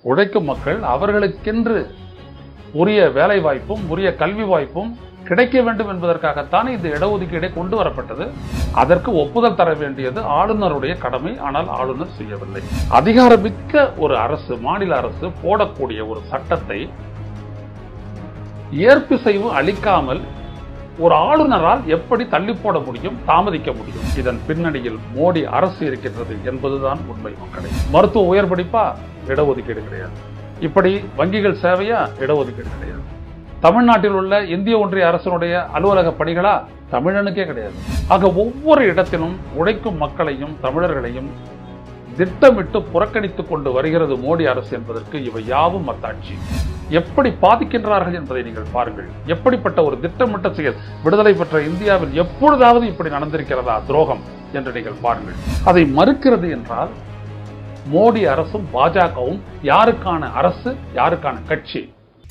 உழைக்கும் மக்கள் அவர்களுக்கென்று உரிய வேலை வாய்ப்பும் உரிய கல்வி வாய்ப்பும் கிடைக்க வேண்டும் என்பதற்காகத்தான் இந்த இடஒதுக்கீடை கொண்டு வரப்பட்டது அதற்கு ஒப்புதல் தர வேண்டியது ஆளுநருடைய கடமை ஆனால் ஆளுநர் செய்யவில்லை அதிகாரமிக்க ஒரு அரசு மாநில அரசு போடக்கூடிய ஒரு சட்டத்தை ஏற்பிசைவு அளிக்காமல் ஒரு ஆளுநரால் எப்படி தள்ளி போட முடியும் தாமதிக்க முடியும் இதன் பின்னணியில் மோடி அரசு இருக்கின்றது என்பதுதான் உண்மை மக்களை மருத்துவ உயர் படிப்பா இடஒதுக்கீடு கிடையாது இப்படி வங்கிகள் சேவையா இடஒதுக்கீடு கிடையாது தமிழ்நாட்டில் உள்ள இந்திய ஒன்றிய அரசினுடைய அலுவலக பணிகளா தமிழனுக்கே கிடையாது ஆக ஒவ்வொரு இடத்திலும் உழைக்கும் மக்களையும் தமிழர்களையும் திட்டமிட்டு புறக்கணித்துக் கொண்டு வருகிறது மோடி அரசு என்பதற்கு இவை யாவும் அத்தாட்சி எப்படி பாதிக்கின்றார்கள் என்பதை நீங்கள் பாருங்கள் எப்படிப்பட்ட ஒரு திட்டமிட்ட செயல் விடுதலை பெற்ற இந்தியாவில் எப்பொழுதாவது இப்படி நடந்திருக்கிறதா துரோகம் என்று நீங்கள் பாருங்கள் அதை மறுக்கிறது என்றால் மோடி அரசும் பாஜகவும் யாருக்கான அரசு யாருக்கான கட்சி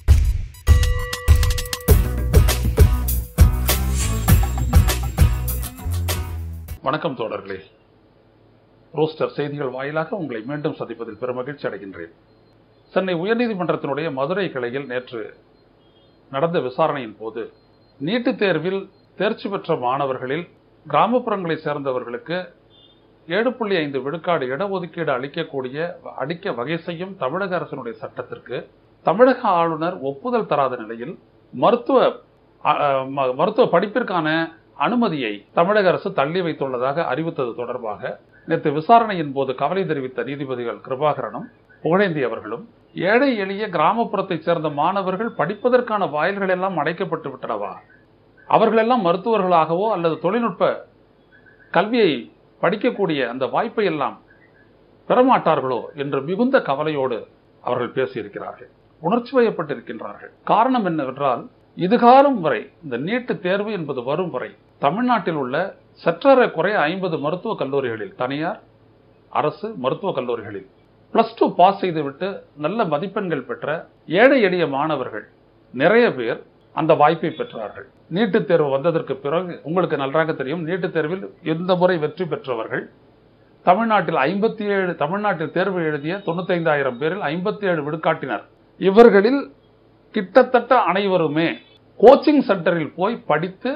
வணக்கம் தோழர்களே ரோஸ்டர் செய்திகள் வாயிலாக உங்களை மீண்டும் சந்திப்பதில் பெருமகிழ்ச்சி அடைகின்றேன் சென்னை உயர்நீதிமன்றத்தினுடைய மதுரை கிளையில் நேற்று நடந்த விசாரணையின் போது நீட்டுத் தேர்வில் தேர்ச்சி பெற்ற மாணவர்களில் கிராமப்புறங்களைச் சேர்ந்தவர்களுக்கு ஏழு புள்ளி ஐந்து விழுக்காடு இடஒதுக்கீடு அளிக்கக்கூடிய அளிக்க வகை செய்யும் தமிழக அரசினுடைய சட்டத்திற்கு தமிழக ஆளுநர் ஒப்புதல் தராத நிலையில் மருத்துவ அ- அ, ம- மருத்துவ படிப்பிற்கான அனுமதியை தமிழக அரசு தள்ளி வைத்துள்ளதாக அறிவித்தது தொடர்பாக நேற்று விசாரணையின் போது கவலை தெரிவித்த நீதிபதிகள் கிருபாகரனும் புகழேந்தி அவர்களும் ஏழை எளிய கிராமப்புறத்தைச் சேர்ந்த மாணவர்கள் படிப்பதற்கான வாயில்கள் எல்லாம் அடைக்கப்பட்டு விட்டனவா அவர்களெல்லாம் மருத்துவர்களாகவோ அல்லது தொழில்நுட்ப கல்வியை படிக்கக்கூடிய அந்த வாய்ப்பை எல்லாம் பெறமாட்டார்களோ என்று மிகுந்த கவலையோடு அவர்கள் பேசியிருக்கிறார்கள் உணர்ச்சி வயப்பட்டிருக்கின்றார்கள் காரணம் என்னவென்றால் இதுகாலம் வரை இந்த நீட்டு தேர்வு என்பது வரும் வரை தமிழ்நாட்டில் உள்ள சற்றரை குறை ஐம்பது மருத்துவக் கல்லூரிகளில் தனியார் அரசு மருத்துவக் கல்லூரிகளில் பிளஸ் டூ பாஸ் செய்துவிட்டு நல்ல மதிப்பெண்கள் பெற்ற ஏழை எளிய மாணவர்கள் நிறைய பேர் அந்த வாய்ப்பை பெற்றார்கள் நீட்டுத் தேர்வு வந்ததற்கு பிறகு உங்களுக்கு நன்றாக தெரியும் நீட்டுத் தேர்வில் இந்த முறை வெற்றி பெற்றவர்கள் தமிழ்நாட்டில் ஐம்பத்தி ஏழு தமிழ்நாட்டில் தேர்வு எழுதிய தொண்ணூத்தைந்தாயிரம் பேரில் ஐம்பத்தி ஏழு விடுக்காட்டினர் இவர்களில் கிட்டத்தட்ட அனைவருமே கோச்சிங் சென்டரில் போய் படித்து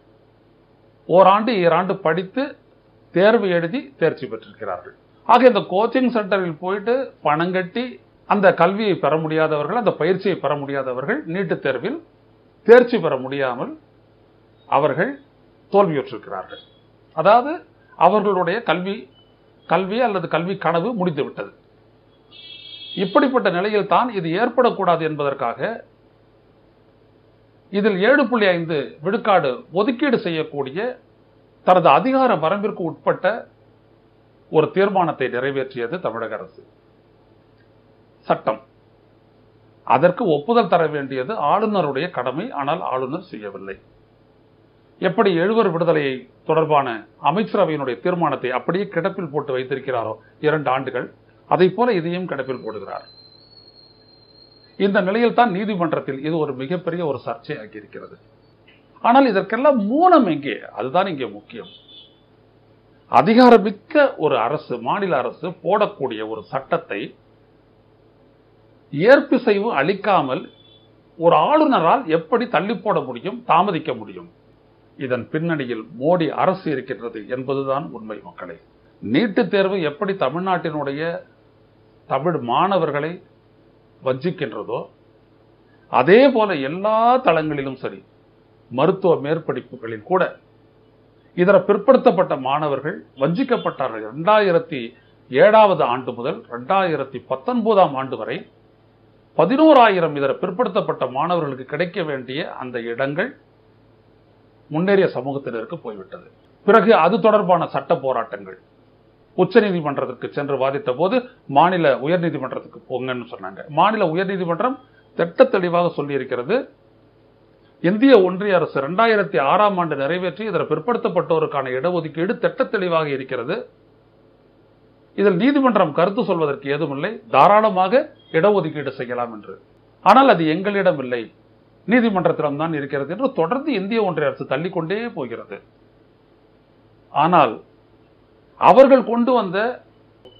ஓராண்டு ஈராண்டு படித்து தேர்வு எழுதி தேர்ச்சி பெற்றிருக்கிறார்கள் ஆக இந்த கோச்சிங் சென்டரில் போயிட்டு பணம் கட்டி அந்த கல்வியை பெற முடியாதவர்கள் அந்த பயிற்சியை பெற முடியாதவர்கள் நீட்டுத் தேர்வில் தேர்ச்சி பெற முடியாமல் அவர்கள் தோல்வியுற்றிருக்கிறார்கள் அதாவது அவர்களுடைய கல்வி கல்வி அல்லது கல்வி கனவு முடிந்து விட்டது இப்படிப்பட்ட நிலையில் தான் இது ஏற்படக்கூடாது என்பதற்காக இதில் ஏழு புள்ளி ஐந்து விழுக்காடு ஒதுக்கீடு செய்யக்கூடிய தனது அதிகார வரம்பிற்கு உட்பட்ட ஒரு தீர்மானத்தை நிறைவேற்றியது தமிழக அரசு சட்டம் அதற்கு ஒப்புதல் தர வேண்டியது ஆளுநருடைய கடமை ஆனால் ஆளுநர் செய்யவில்லை எப்படி எழுவர் விடுதலையை தொடர்பான அமைச்சரவையினுடைய தீர்மானத்தை அப்படியே கிடப்பில் போட்டு வைத்திருக்கிறாரோ இரண்டு ஆண்டுகள் அதை போல இதையும் கிடப்பில் போடுகிறார் இந்த நிலையில் தான் நீதிமன்றத்தில் இது ஒரு மிகப்பெரிய ஒரு சர்ச்சையாகி இருக்கிறது ஆனால் இதற்கெல்லாம் மூலம் எங்கே அதுதான் இங்கே முக்கியம் அதிகாரமிக்க ஒரு அரசு மாநில அரசு போடக்கூடிய ஒரு சட்டத்தை ஏற்பிசைவு அளிக்காமல் ஒரு ஆளுநரால் எப்படி தள்ளி போட முடியும் தாமதிக்க முடியும் இதன் பின்னணியில் மோடி அரசு இருக்கின்றது என்பதுதான் உண்மை மக்களை நீட்டுத் தேர்வு எப்படி தமிழ்நாட்டினுடைய தமிழ் மாணவர்களை வஞ்சிக்கின்றதோ அதே போல எல்லா தளங்களிலும் சரி மருத்துவ மேற்படிப்புகளில் கூட இதர பிற்படுத்தப்பட்ட மாணவர்கள் வஞ்சிக்கப்பட்டார்கள் இரண்டாயிரத்தி ஏழாவது ஆண்டு முதல் இரண்டாயிரத்தி பத்தொன்பதாம் ஆண்டு வரை பதினோராயிரம் இதர பிற்படுத்தப்பட்ட மாணவர்களுக்கு கிடைக்க வேண்டிய அந்த இடங்கள் முன்னேறிய சமூகத்தினருக்கு போய்விட்டது பிறகு அது தொடர்பான சட்ட போராட்டங்கள் உச்சநீதிமன்றத்திற்கு சென்று வாதிட்ட போது மாநில உயர்நீதிமன்றத்துக்கு போங்கன்னு சொன்னாங்க மாநில உயர்நீதிமன்றம் திட்ட தெளிவாக சொல்லியிருக்கிறது இந்திய ஒன்றிய அரசு இரண்டாயிரத்தி ஆறாம் ஆண்டு நிறைவேற்றி இதர பிற்படுத்தப்பட்டோருக்கான இடஒதுக்கீடு திட்ட தெளிவாக இருக்கிறது இதில் நீதிமன்றம் கருத்து சொல்வதற்கு ஏதுமில்லை தாராளமாக இடஒதுக்கீடு செய்யலாம் என்று ஆனால் அது எங்களிடம் இல்லை நீதிமன்றத்திடம் தான் இருக்கிறது என்று தொடர்ந்து இந்திய ஒன்றிய அரசு தள்ளிக்கொண்டே போகிறது ஆனால் அவர்கள் கொண்டு வந்த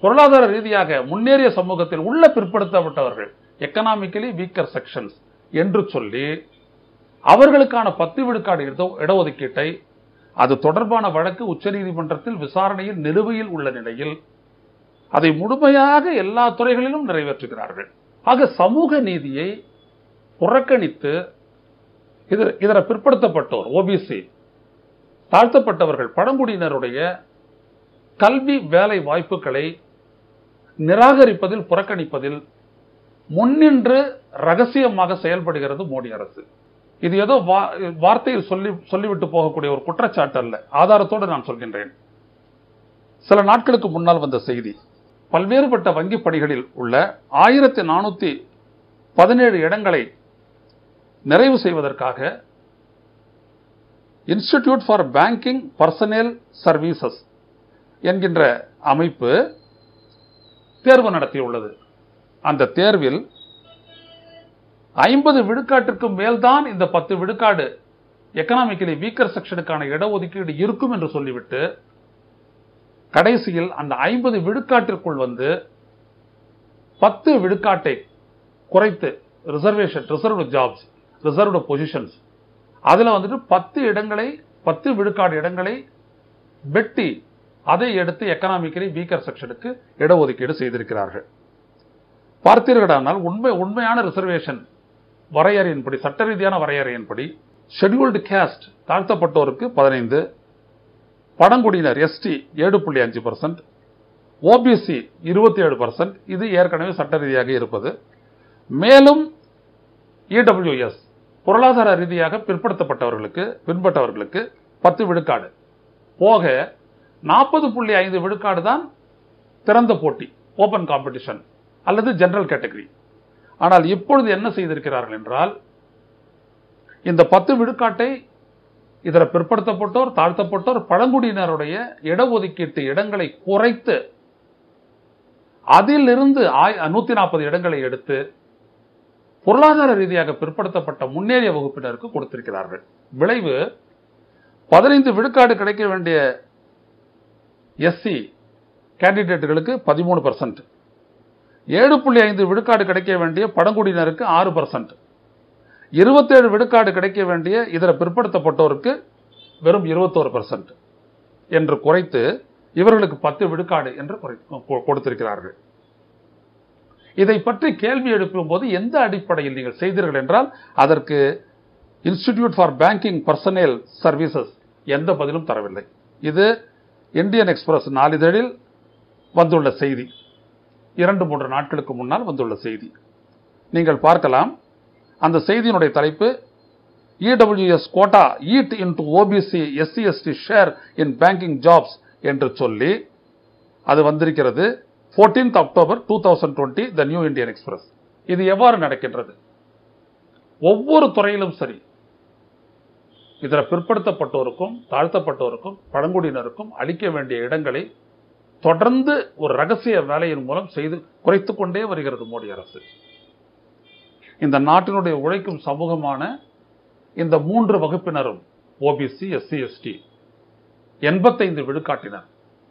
பொருளாதார ரீதியாக முன்னேறிய சமூகத்தில் உள்ள பிற்படுத்தப்பட்டவர்கள் எக்கனாமிக்கலி வீக்கர் செக்ஷன்ஸ் என்று சொல்லி அவர்களுக்கான பத்து விழுக்காடு இட- இடஒதுக்கீட்டை அது தொடர்பான வழக்கு உச்சநீதிமன்றத்தில் விசாரணையில் நிலுவையில் உள்ள நிலையில் அதை முழுமையாக எல்லா துறைகளிலும் நிறைவேற்றுகிறார்கள் ஆக சமூக நீதியை புறக்கணித்து இது இதர பிற்படுத்தப்பட்டோர் ஓபிசி தாழ்த்தப்பட்டவர்கள் பழங்குடியினருடைய கல்வி வேலை வாய்ப்புகளை நிராகரிப்பதில் புறக்கணிப்பதில் முன்னின்று ரகசியமாக செயல்படுகிறது மோடி அரசு இது ஏதோ வா- வார்த்தையில் சொல்லி சொல்லிவிட்டு போகக்கூடிய ஒரு குற்றச்சாட்டு அல்ல ஆதாரத்தோடு நான் சொல்கின்றேன் சில நாட்களுக்கு முன்னால் வந்த செய்தி பல்வேறுபட்ட வங்கி பணிகளில் உள்ள ஆயிரத்தி நானூத்தி பதினேழு இடங்களை நிறைவு செய்வதற்காக institute for banking personnel services என்கின்ற அமைப்பு தேர்வு நடத்தியுள்ளது அந்த தேர்வில் ஐம்பது விழுக்காட்டிற்கு மேல்தான் இந்த பத்து விழுக்காடு எக்கனாமிக்கலி வீக்கர் செக்ஷனுக்கான இடஒதுக்கீடு இருக்கும் என்று சொல்லிவிட்டு கடைசியில் அந்த ஐம்பது விழுக்காட்டிற்குள் வந்து பத்து விழுக்காட்டை குறைத்து reservation reserved jobs reserved positions அதுல வந்துட்டு பத்து இடங்களை பத்து விழுக்காடு இடங்களை வெட்டி அதை எடுத்து எக்கனாமிக்கலி வீக்கர் செக்ஷனுக்கு இடஒதுக்கீடு செய்திருக்கிறார்கள் பார்த்தீர்களானால் உண்மை உண்மையான ரிசர்வேஷன் வரையறையின்படி சட்ட ரீதியான வரையறையின்படி ஷெட்யூல்டு கேஸ்ட் தாழ்த்தப்பட்டோருக்கு பதினைந்து பழங்குடியினர் எஸ்டி ஏழு புள்ளி அஞ்சு பர்சன்ட் ஓபிசி இருபத்தி ஏழு பர்சன்ட் இது ஏற்கனவே சட்ட ரீதியாக இருப்பது மேலும் இடபிள்யூஎஸ் பொருளாதார ரீதியாக பிற்படுத்தப்பட்டவர்களுக்கு பின்பற்றவர்களுக்கு பத்து விழுக்காடு போக நாற்பது புள்ளி ஐந்து விழுக்காடு தான் திறந்த போட்டி ஓபன் காம்படிஷன் அல்லது ஜெனரல் கேட்டகரி ஆனால் இப்பொழுது என்ன செய்திருக்கிறார்கள் என்றால் இந்த பத்து விழுக்காட்டை இதர பிற்படுத்தப்பட்டோர் தாழ்த்தப்பட்டோர் பழங்குடியினருடைய இடஒதுக்கீட்டு இடங்களை குறைத்து அதிலிருந்து நூத்தி நாற்பது இடங்களை எடுத்து பொருளாதார ரீதியாக பிற்படுத்தப்பட்ட முன்னேறிய வகுப்பினருக்கு கொடுத்திருக்கிறார்கள் விளைவு பதினைந்து விழுக்காடு கிடைக்க வேண்டிய எஸ்சி கேண்டிடேட்டுகளுக்கு பதிமூணு பர்சன்ட் ஏழு புள்ளி ஐந்து விழுக்காடு கிடைக்க வேண்டிய பழங்குடியினருக்கு ஆறு பர்சன்ட் இருபத்தேழு விழுக்காடு கிடைக்க வேண்டிய இதர பிற்படுத்தப்பட்டோருக்கு வெறும் இருபத்தோரு பர்சன்ட் என்று குறைத்து இவர்களுக்கு பத்து விழுக்காடு என்று குறை- கொ- கொடுத்திருக்கிறார்கள் இதை பற்றி கேள்வி எழுப்பும் போது எந்த அடிப்படையில் நீங்கள் செய்தீர்கள் என்றால் அதற்கு institute for banking personnel services எந்த பதிலும் தரவில்லை இது இந்தியன் எக்ஸ்பிரஸ் நாளிதழில் வந்துள்ள செய்தி இரண்டு மூன்று நாட்களுக்கு முன்னால் வந்துள்ள செய்தி நீங்கள் பார்க்கலாம் அந்த செய்தியினுடைய தலைப்பு EWS quota eat into OBC SC ST share in banking jobs என்று சொல்லி அது வந்திருக்கிறது 14th October two thousand twenty the New Indian Express இது எவ்வாறு நடக்கின்றது ஒவ்வொரு துறையிலும் சரி இதர பிற்படுத்தப்பட்டோருக்கும் தாழ்த்தப்பட்டோருக்கும் பழங்குடியினருக்கும் அளிக்க வேண்டிய இடங்களை தொடர்ந்து ஒரு ரகசிய வேலையின் மூலம் செய்து குறைத்துக் கொண்டே வருகிறது மோடி அரசு இந்த நாட்டினுடைய உழைக்கும் சமூகமான இந்த மூன்று வகுப்பினரும் ஓபிசி எஸ்சி எஸ்டி எண்பத்தைந்து விழுக்காட்டினர்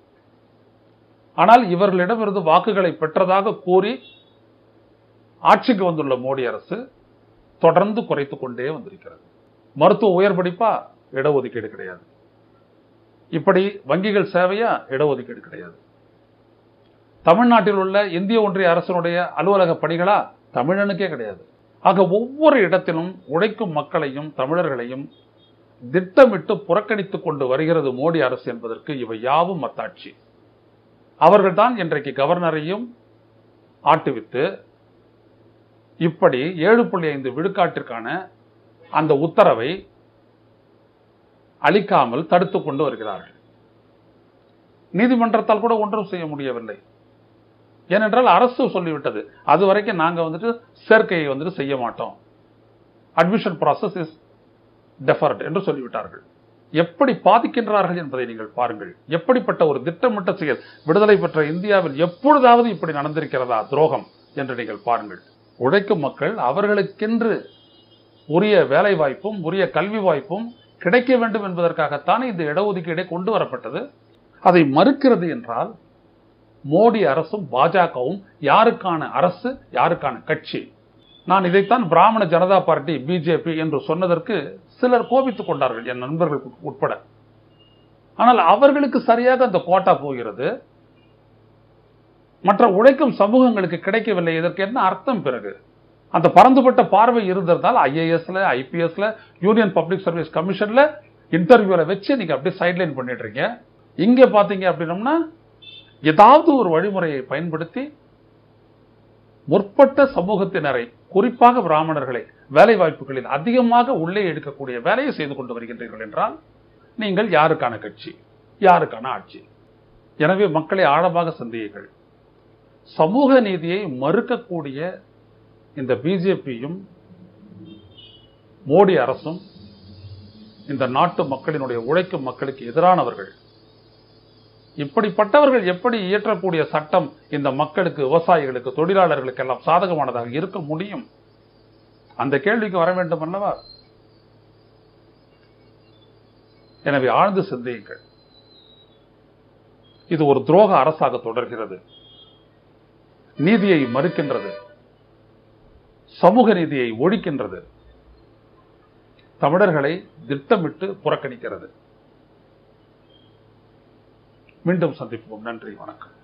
ஆனால் இவர்களிடமிருந்து வாக்குகளை பெற்றதாக கூறி ஆட்சிக்கு வந்துள்ள மோடி அரசு தொடர்ந்து குறைத்துக் கொண்டே வந்திருக்கிறது மருத்துவ உயர் படிப்பா இடஒதுக்கீடு கிடையாது இப்படி வங்கிகள் சேவையா இடஒதுக்கீடு கிடையாது தமிழ்நாட்டில் உள்ள இந்திய ஒன்றிய அரசினுடைய அலுவலக பணிகளா தமிழனுக்கே கிடையாது ஆக ஒவ்வொரு இடத்திலும் உழைக்கும் மக்களையும் தமிழர்களையும் திட்டமிட்டு புறக்கணித்துக் கொண்டு வருகிறது மோடி அரசு என்பதற்கு இவை யாவும் மத்தாட்சி அவர்கள்தான் இன்றைக்கு கவர்னரையும் ஆட்டுவித்து இப்படி ஏழு புள்ளி ஐந்து விழுக்காட்டிற்கான அந்த உத்தரவை அளிக்காமல் தடுத்துக் கொண்டு வருகிறார்கள் நீதிமன்றத்தால் கூட ஒன்றும் செய்ய முடியவில்லை ஏனென்றால் அரசு சொல்லிவிட்டது அது வரைக்கும் நாங்க வந்துட்டு சேர்க்கையை வந்துட்டு செய்ய மாட்டோம் அட்மிஷன் ப்ராசஸ் இஸ் டெஃபர்ட் என்று சொல்லிவிட்டார்கள் எப்படி பாதிக்கின்றார்கள் என்பதை நீங்கள் பாருங்கள் எப்படிப்பட்ட ஒரு திட்டமிட்ட செயல் விடுதலை பெற்ற இந்தியாவில் எப்பொழுதாவது இப்படி நடந்திருக்கிறதா துரோகம் என்று நீங்கள் பாருங்கள் உழைக்கும் மக்கள் அவர்களுக்கென்று உரிய வேலை வாய்ப்பும் உரிய கல்வி வாய்ப்பும் கிடைக்க வேண்டும் என்பதற்காகத்தானே இந்த இடஒதுக்கீடை கொண்டு வரப்பட்டது அதை மறுக்கிறது என்றால் மோடி அரசும் பாஜகவும் யாருக்கான அரசு யாருக்கான கட்சி நான் இதைத்தான் பிராமண ஜனதா பார்ட்டி பிஜேபி என்று சொன்னதற்கு சிலர் கோபித்துக் கொண்டார்கள் என் நண்பர்கள் உட்பட ஆனால் அவர்களுக்கு சரியாக அந்த கோட்டா போகிறது மற்ற உழைக்கும் சமூகங்களுக்கு கிடைக்கவில்லை இதற்கு என்ன அர்த்தம் பிறகு அந்த பறந்துபட்ட பார்வை இருந்திருந்தால் ஐஏஎஸ்ல ஐபிஎஸ்ல யூனியன் பப்ளிக் சர்வீஸ் கமிஷன்ல இன்டர்வியூல வச்சு நீங்க அப்படியே சைட்லைன் பண்ணிட்டு இருக்கீங்க இங்க பாத்தீங்க அப்படின்னம்னா ஏதாவது ஒரு வழிமுறையை பயன்படுத்தி முற்பட்ட சமூகத்தினரை குறிப்பாக பிராமணர்களை வேலை வாய்ப்புகளில் அதிகமாக உள்ளே எடுக்கக்கூடிய வேலையை செய்து கொண்டு வருகின்றீர்கள் என்றால் நீங்கள் யாருக்கான கட்சி யாருக்கான ஆட்சி எனவே மக்களை ஆழமாக சிந்தியுங்கள் சமூக நீதியை மறுக்கக்கூடிய இந்த பிஜேபியும் மோடி அரசும் இந்த நாட்டு மக்களினுடைய உழைக்கும் மக்களுக்கு எதிரானவர்கள் இப்படிப்பட்டவர்கள் எப்படி இயற்றக்கூடிய சட்டம் இந்த மக்களுக்கு விவசாயிகளுக்கு தொழிலாளர்களுக்கு எல்லாம் சாதகமானதாக இருக்க முடியும் அந்த கேள்விக்கு வர வேண்டும் அல்லவா எனவே ஆழ்ந்து சிந்தியுங்கள் இது ஒரு துரோக அரசாக தொடர்கிறது நீதியை மறுக்கின்றது சமூக நீதியை ஒழிக்கின்றது தமிழர்களை திட்டமிட்டு புறக்கணிக்கிறது மீண்டும் சந்திப்போம் நன்றி வணக்கம்